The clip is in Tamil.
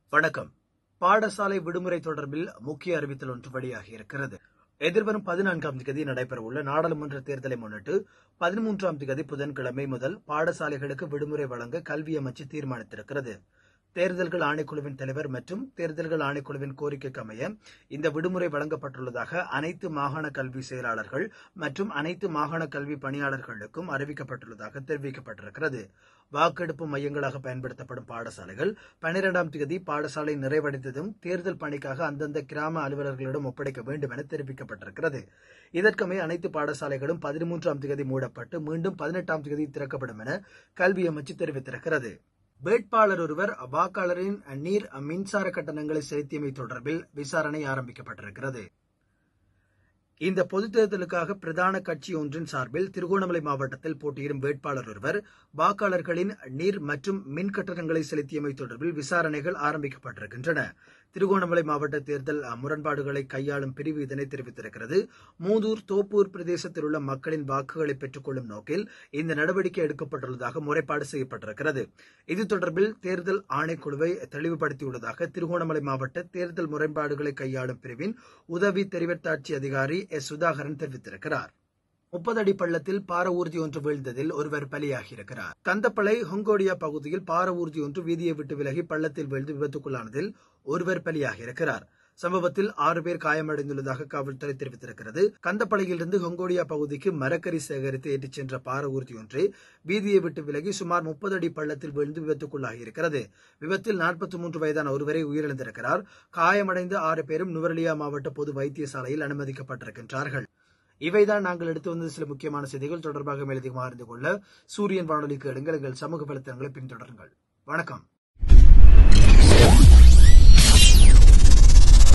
வணக்கம் பாடசாலை விடுமுறை தொடர்பில் முக்கிய அறிவித்தல் ஒன்று வெளியாகியிருக்கிறது எதிர்வரும் பதினான்காம் தேதி நடைபெறவுள்ள நாடாளுமன்ற தேர்தலை முன்னிட்டு பதிமூன்றாம் தேதி புதன்கிழமை முதல் பாடசாலைகளுக்கு விடுமுறை வழங்க கல்வி அமைச்சு தீர்மானித்திருக்கிறது தேர்தல்கள் ஆணைக்குழுவின் தலைவர் மற்றும் தேர்தல்கள் ஆணைக்குழுவின் கோரிக்கைக்கு அமைய இந்த விடுமுறை வழங்கப்பட்டுள்ளதாக அனைத்து மாகாண கல்வி செயலாளர்கள் மற்றும் அனைத்து மாகாண கல்வி பணியாளர்களுக்கும் அறிவிக்கப்பட்டுள்ளதாக தெரிவிக்கப்பட்டிருக்கிறது வாக்கெடுப்பு மையங்களாக பயன்படுத்தப்படும் பாடசாலைகள் பனிரெண்டாம் தேதி பாடசாலை நிறைவடைந்ததும் தேர்தல் பணிக்காக அந்தந்த கிராம அலுவலர்களிடம் ஒப்படைக்க வேண்டும் என தெரிவிக்கப்பட்டிருக்கிறது இதற்கமே அனைத்து பாடசாலைகளும் பதிமூன்றாம் தேதி மூடப்பட்டு மீண்டும் பதினெட்டாம் தேதி திறக்கப்படும் என கல்வி அமைச்சு தெரிவித்திருக்கிறது வேட்பாளர் ஒருவர் வாக்காளரின் நீர் மின்சார கட்டணங்களை செலுத்தியமை தொடர்பில் விசாரணை ஆரம்பிக்கப்பட்டிருக்கிறது இந்த பொதுத் தேர்தலுக்காக பிரதான கட்சி ஒன்றின் சார்பில் திருகோணமலை மாவட்டத்தில் போட்டியிடும் வேட்பாளர் ஒருவர் வாக்காளர்களின் நீர் மற்றும் மின் கட்டணங்களை செலுத்தியமை தொடர்பில் விசாரணைகள் ஆரம்பிக்கப்பட்டிருக்கின்றன திருகோணமலை மாவட்ட தேர்தல் முரண்பாடுகளை கையாளும் பிரிவு இதனை தெரிவித்திருக்கிறது மூதூர் தோப்பூர் பிரதேசத்தில் உள்ள மக்களின் வாக்குகளை பெற்றுக் கொள்ளும் நோக்கில் இந்த நடவடிக்கை எடுக்கப்பட்டுள்ளதாக முறைப்பாடு செய்யப்பட்டிருக்கிறது இது தொடர்பில் தேர்தல் ஆணைக்குழுவை தெளிவுபடுத்தியுள்ளதாக திருகோணமலை மாவட்ட தேர்தல் முரண்பாடுகளை கையாளும் பிரிவின் உதவி தெரிவத்தாட்சி அதிகாரி எஸ் சுதாகரன் தெரிவித்திருக்கிறார் முப்பது அடி பள்ளத்தில் பார ஊர்தி ஒன்று வீழ்ந்ததில் ஒருவர் பலியாகியிருக்கிறார் கந்தப்பளை ஹொங்கோடியா பகுதியில் பார ஊர்தி ஒன்று வீதியை விட்டு விலகி பள்ளத்தில் வீழ்ந்து விபத்துக்குள்ளானதில் ஒருவர் பலியாகியிருக்கிறார் சம்பவத்தில் ஆறு பேர் காயமடைந்துள்ளதாக காவல்துறை தெரிவித்திருக்கிறது கந்தப்பளையிலிருந்து ஹொங்கோடியா பகுதிக்கு மரக்கறி சேகரித்து ஏற்றிச் சென்ற பார ஊர்தி ஒன்று வீதியை விட்டு விலகி சுமார் முப்பது அடி பள்ளத்தில் விழுந்து விபத்துக்குள்ளாகியிருக்கிறது விபத்தில் நாற்பத்தி மூன்று வயதான ஒருவரை உயிரிழந்திருக்கிறார் காயமடைந்த ஆறு பேரும் நுவரலியா மாவட்ட பொது வைத்தியசாலையில் அனுமதிக்கப்பட்டிருக்கின்றார்கள் இவைதான் நாங்கள் எடுத்து வந்த சில முக்கியமான செய்திகள் தொடர்பாக மேலதிகமாக அறிந்து கொள்ள சூரியன் வானொலிக்கு எடுங்கள் எங்கள் சமூக வலைத்தளங்களை பின்தொடருங்கள் வணக்கம்